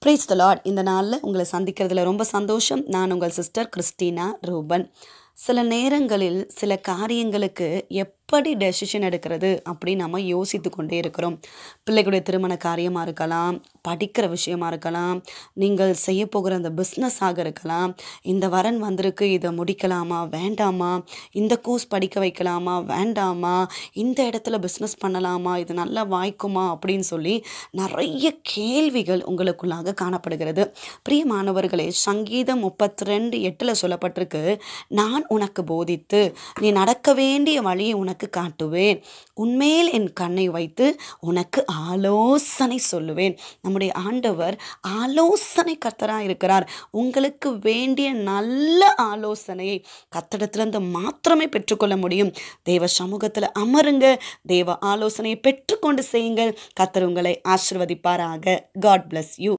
breeze த Lord இந்த நாளில் உங்களை சந்திக்கிறதுல ரொம்ப சந்தோஷம் நான் உங்கள் சிஸ்டர் கிறிஸ்டினா ரூபன் சில நேரங்களில் சில காரியங்களுக்கு எப்படி டெசிஷன் எடுக்கிறது அப்படின்னு நம்ம யோசித்து கொண்டே இருக்கிறோம் பிள்ளைகளுடைய திருமண காரியமாக இருக்கலாம் படிக்கிற விஷயமா இருக்கலாம் நீங்கள் செய்ய போகிற அந்த பிஸ்னஸாக இருக்கலாம் இந்த வரன் வந்திருக்கு இதை முடிக்கலாமா வேண்டாமா இந்த கோர்ஸ் படிக்க வைக்கலாமா வேண்டாமா இந்த இடத்துல பிஸ்னஸ் பண்ணலாமா இது நல்லா வாய்க்குமா அப்படின்னு சொல்லி நிறைய கேள்விகள் உங்களுக்குள்ளாக காணப்படுகிறது பிரியமானவர்களே சங்கீதம் முப்பத்தி ரெண்டு எட்டில் சொல்லப்பட்டிருக்கு நான் உனக்கு போதித்து நீ நடக்க வேண்டிய வழியை உனக்கு காட்டுவேன் உன்மேல் என் கண்ணை வைத்து உனக்கு ஆலோசனை சொல்லுவேன் நம்முடைய ஆண்டவர் ஆலோசனை கர்த்தராக இருக்கிறார் உங்களுக்கு வேண்டிய நல்ல ஆலோசனையை கத்தடத்திலிருந்து மாத்திரமே பெற்றுக்கொள்ள முடியும் தேவ சமூகத்தில் அமருங்க தேவ ஆலோசனையை பெற்றுக்கொண்டு செய்யுங்கள் கத்தர் உங்களை ஆசிர்வதிப்பாராக காட் bless யூ